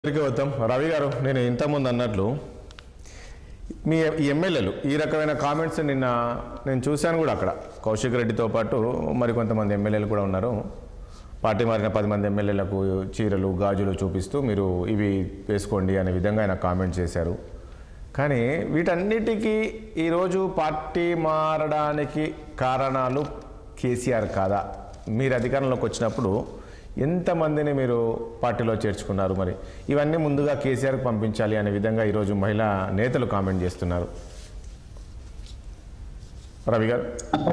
దగ్గరికి వద్దాం రవి గారు నేను ఇంతకుముందు అన్నట్లు మీ ఈ ఎమ్మెల్యేలు ఈ రకమైన కామెంట్స్ నిన్న నేను చూశాను కూడా అక్కడ కౌశిక్ రెడ్డితో పాటు మరి కొంతమంది ఎమ్మెల్యేలు కూడా ఉన్నారు పార్టీ మారిన పది మంది ఎమ్మెల్యేలకు చీరలు గాజులు చూపిస్తూ మీరు ఇవి వేసుకోండి అనే విధంగా ఆయన కామెంట్ చేశారు కానీ వీటన్నిటికీ ఈరోజు పార్టీ మారడానికి కారణాలు కేసీఆర్ కాదా మీరు అధికారంలోకి వచ్చినప్పుడు ఎంతమందిని మీరు పార్టీలో చేర్చుకున్నారు మరి ఇవన్నీ ముందుగా కేసీఆర్కి పంపించాలి అనే విధంగా ఈరోజు మహిళా నేతలు కామెంట్ చేస్తున్నారు రవి గారు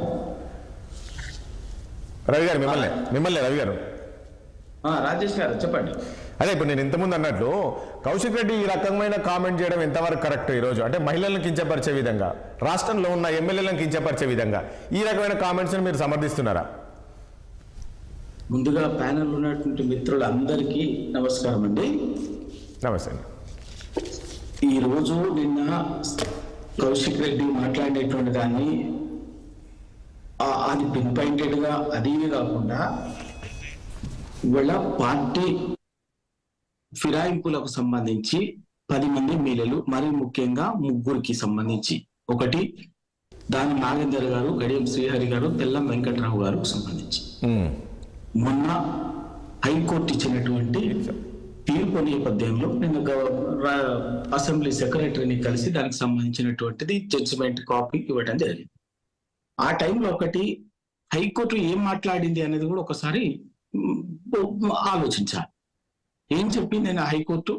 రవి గారు మిమ్మల్ని మిమ్మల్ని రవి గారు ఆ, రాజేష్ గారు చెప్పండి అదే ఇప్పుడు నేను ఇంతకుముందు అన్నట్లు కౌశిక్ రెడ్డి ఈ రకమైన కామెంట్ చేయడం ఎంతవరకు కరెక్ట్ ఈరోజు అంటే మహిళలను కించపరిచే విధంగా రాష్ట్రంలో ఉన్న ఎమ్మెల్యేలను కించపరిచే విధంగా ఈ రకమైన కామెంట్స్ని మీరు సమర్థిస్తున్నారా ముందుగా ప్యానెల్ ఉన్నటువంటి మిత్రులందరికీ నమస్కారం అండి నమస్తే అండి ఈ రోజు నిన్న కౌశిక్ రెడ్డి మాట్లాడేటువంటి దాన్ని ఆ, అది పిన్ పాయింటెడ్ గా అది ఇది కాకుండా ఇవాళ పార్టీ ఫిరాయింపులకు సంబంధించి పది మంది ఎమ్మెల్యేలు మరి ముఖ్యంగా ముగ్గురికి సంబంధించి ఒకటి దాని నాగేందర్ గారు గడియం శ్రీహరి గారు తెల్లం వెంకట్రావు గారు సంబంధించి ఉమ్, మొన్న హైకోర్టు ఇచ్చినటువంటి తీర్పు నేపథ్యంలో నేను గవ- రా- అసెంబ్లీ సెక్రటరీని కలిసి దానికి సంబంధించినటువంటిది జడ్జిమెంట్ కాపీ ఇవ్వడం జరిగింది ఆ టైంలో ఒకటి హైకోర్టు ఏం మాట్లాడింది అనేది కూడా ఒకసారి మ్, ఆలోచించాలి ఏం చెప్పింది నేను హైకోర్టు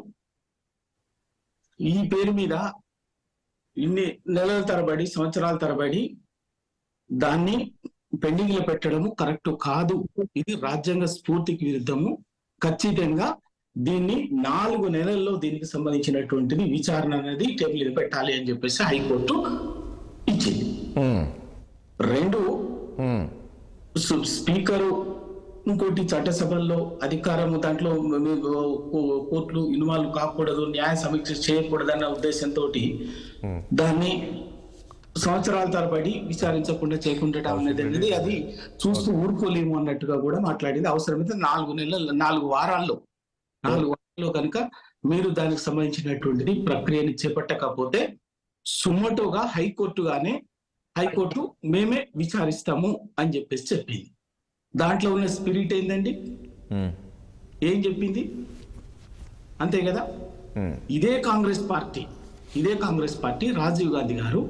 ఈ పేరు మీద ఇన్ని నెలల తరబడి సంవత్సరాల తరబడి దాన్ని పెండింగ్ లో పెట్టడము కరెక్ట్ కాదు ఇది రాజ్యాంగ స్ఫూర్తికి విరుద్ధము ఖచ్చితంగా దీన్ని నాలుగు నెలల్లో దీనికి సంబంధించినటువంటిది విచారణ అనేది టేబుల్ మీద పెట్టాలి అని చెప్పేసి హైకోర్టు ఇచ్చింది ఉమ్, రెండు ఉమ్, సు- స్పీకరు ఇంకోటి చట్టసభల్లో అధికారము దాంట్లో మ- మ- కో- కోర్టులు ఇన్వాల్వ్ కాకూడదు న్యాయ సమీక్ష చేయకూడదు అన్న ఉద్దేశంతో దాన్ని సంవత్సరాల తరబడి విచారించకుండా చేయకుండా అనేది అనేది అది చూస్తూ ఊరుకోలేము అన్నట్టుగా కూడా మాట్లాడింది అవసరమైతే నాలుగు నెలల నాలుగు వారాల్లో నాలుగు వారాల్లో కనుక మీరు దానికి సంబంధించినటువంటిది ప్రక్రియని చేపట్టకపోతే సుమోటోగా హైకోర్టుగానే హైకోర్టు మేమే విచారిస్తాము అని చెప్పేసి చెప్పింది దాంట్లో ఉన్న స్పిరిట్ ఏందండి ఉమ్, ఏం చెప్పింది అంతే కదా ఉమ్, ఇదే కాంగ్రెస్ పార్టీ ఇదే కాంగ్రెస్ పార్టీ రాజీవ్ గాంధీ గారు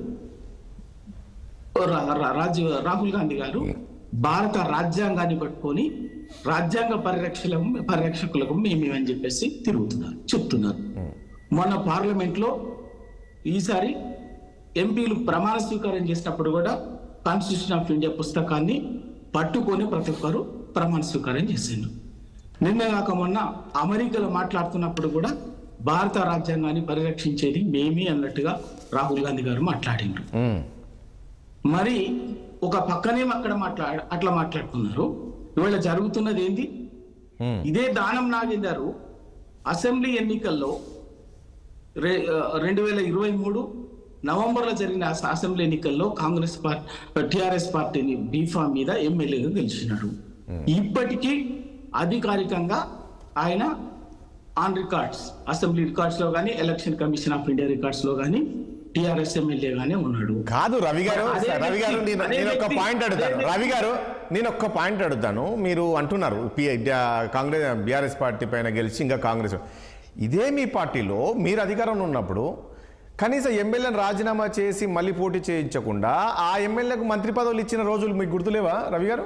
రా- రా- రాజీవ్ రాహుల్ గాంధీ గారు భారత రాజ్యాంగాన్ని పట్టుకొని రాజ్యాంగ పరిరక్షణ పరిరక్షకులకు మేమేమని చెప్పేసి తిరుగుతున్నారు చెప్తున్నారు మొన్న పార్లమెంట్ లో ఈసారి ఎంపీలు ప్రమాణ స్వీకారం చేసినప్పుడు కూడా కాన్స్టిట్యూషన్ ఆఫ్ ఇండియా పుస్తకాన్ని పట్టుకొని ప్రతి ఒక్కరు ప్రమాణ స్వీకారం చేసిండు నిన్న కాక మొన్న అమెరికాలో మాట్లాడుతున్నప్పుడు కూడా భారత రాజ్యాంగాన్ని పరిరక్షించేది మేమే అన్నట్టుగా రాహుల్ గాంధీ గారు మాట్లాడిండ్రు ఉమ్, మరి ఒక పక్కనే అక్కడ మాట్లా అట్లా మాట్లాడుతున్నారు ఇవాళ జరుగుతున్నది ఏంది ఉమ్, ఇదే దానం నాగేందరు అసెంబ్లీ ఎన్నికల్లో రె- ఆ, రెండు వేల ఇరవై మూడు నవంబర్లో జరిగిన అస- అసెంబ్లీ ఎన్నికల్లో కాంగ్రెస్ పార్టీ టిఆర్ఎస్ పార్టీని బీఫా మీద ఎమ్మెల్యేగా గెలిచినాడు ఇప్పటికీ అధికారికంగా ఆయన ఆన్ రికార్డ్స్ అసెంబ్లీ రికార్డ్స్ లో కానీ election commission of India records లో కానీ టిఆర్ఎస్ ఎమ్మెల్యేగానే ఉన్నాడు కాదు రవి గారు అదే రవి గారు వ్యక్తి, నేను అదే నేను ఒక వ్యక్తి, పాయింట్ అడుగుతాను అదే రవి గారు నేను ఒక్క పాయింట్ అడుగుతాను మీరు అంటున్నారు పి కాంగ్రెస్ బీఆర్ఎస్ పార్టీ పైన గెలిచి ఇంకా కాంగ్రెస్ ఇదే మీ పార్టీలో మీరు అధికారంలో ఉన్నప్పుడు కనీసం ఎమ్మెల్యేని రాజీనామా చేసి మళ్ళీ పోటీ చేయించకుండా ఆ ఎమ్మెల్యేకు మంత్రి పదవులు ఇచ్చిన రోజులు మీకు గుర్తులేవా రవి గారు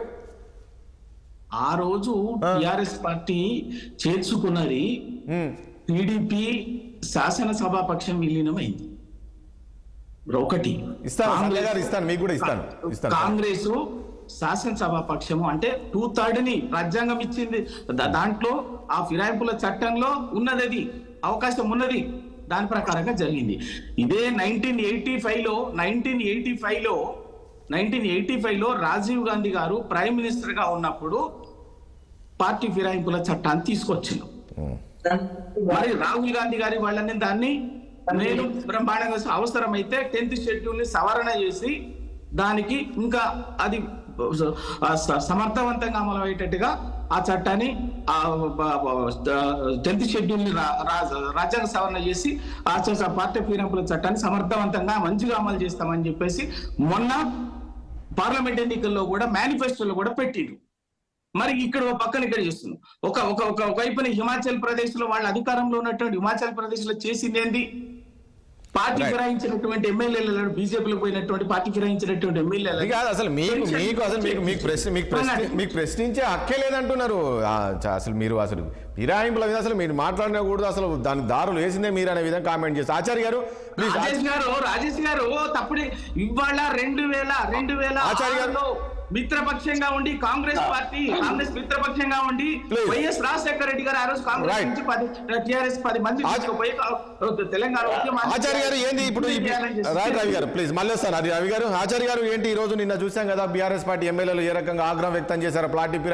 ఆ రోజు టిఆర్ఎస్ పార్టీ చేర్చుకున్నది ఉమ్, టీడీపీ శాసనసభాపక్షం విలీనమైంది ఒకటి ఇస్తాను సంజయ్ కాంగ్రెస్- గారు ఇస్తాను మీకు కూడా ఇస్తాను ఇస్తాను కాంగ్రెస్ శాసనసభాపక్షము అంటే టూ థర్డ్ ని రాజ్యాంగం ఇచ్చింది దా- దాంట్లో ఆ ఫిరాయింపుల చట్టంలో ఉన్నది అది అవకాశం ఉన్నది దాని ప్రకారంగా జరిగింది ఇదే నైన్టీన్ ఎయిటీ ఫైవ్ లో నైన్టీన్ ఎయిటీ ఫైవ్ లో నైన్టీన్ ఎయిటీ ఫైవ్ లో రాజీవ్ గాంధీ గారు ప్రైమ్ మినిస్టర్ గా ఉన్నప్పుడు పార్టీ ఫిరాయింపుల చట్టాన్ని తీసుకొచ్చిండు ఉమ్, మరి రాహుల్ గాంధీ గారి వాళ్ళని దాన్ని నేను బ్రహ్మాండంగా అవసరమైతే టెన్త్ షెడ్యూల్ ని సవరణ చేసి దానికి ఇంకా అది ఆ స- సమర్థవంతంగా అమలు అయ్యేటట్టుగా ఆ చట్టాన్ని ఆ టెన్త్ షెడ్యూల్ ని రా- రా- రాజ్యాంగ సవరణ చేసి ఆ చ- పార్టీ ఫిరంపుల చట్టాన్ని సమర్థవంతంగా మంచిగా అమలు చేస్తామని చెప్పేసి మొన్న పార్లమెంట్ ఎన్నికల్లో కూడా మేనిఫెస్టోలో కూడా పెట్టిండు మరి ఇక్కడ ఓ పక్కన ఇక్కడ చేస్తున్నాం ఒక ఒక ఒక వైపున హిమాచల్ ప్రదేశ్ లో వాళ్ళ అధికారంలో ఉన్నటువంటి హిమాచల్ ప్రదేశ్ లో చేసింది ఏంది పార్టీ Right. ఫిరాయించినటువంటి ఎమ్మెల్యేలు బీజేపీలో పోయినటువంటి పార్టీ ఫిరాయించినటువంటి అది ఎమ్మెల్యేలు కాదు అసలు మీకు మీకు అసలు మీకు మీకు ప్రశ్న మీకు ప్రశ్న మీకు ప్రశ్నించే హక్కే లేదంటున్నారు ఆ, చ- అసలు మీరు అసలు ఫిరాయింపుల మీద అసలు మీరు మాట్లాడకూడదు అసలు దాని దారులు వేసిందే మీరు అనే విధంగా కామెంట్ చేస్తారు ఆచార్య గారు ప్లీజ్ రాజేష్ గారు రాజేష్ గారు తప్పుడే ఇవాళ రెండు వేల రెండు వేల ఆచార్య గారు. ఆరులో మిత్రపక్షంగా ఉండి కాంగ్రెస్ పార్టీ కాంగ్రెస్ మిత్రపక్షంగా ఉండి Please. వైఎస్ రాజశేఖర రెడ్డి గారు ఆ రోజు కాంగ్రెస్ Right. నుంచి పది టిఆర్ఎస్ పది మంది ఆచ- తీసుకుపోయి కా- తెలంగాణ ఉద్యమాన్ని ఆచార్య గారు ఏంది ఇప్పుడు ఈ- చేయాలని చేసి- రైట్ రవి గారు ప్లీజ్ మళ్ళీ వస్తాను అది రవి గారు ఆచార్య గారు ఏంటి ఈ రోజు నిన్న చూసాం కదా బీఆర్ఎస్ పార్టీ ఎమ్మెల్యేలు ఏ రకంగా ఆగ్రహం వ్యక్తం చేశారు పార్టీ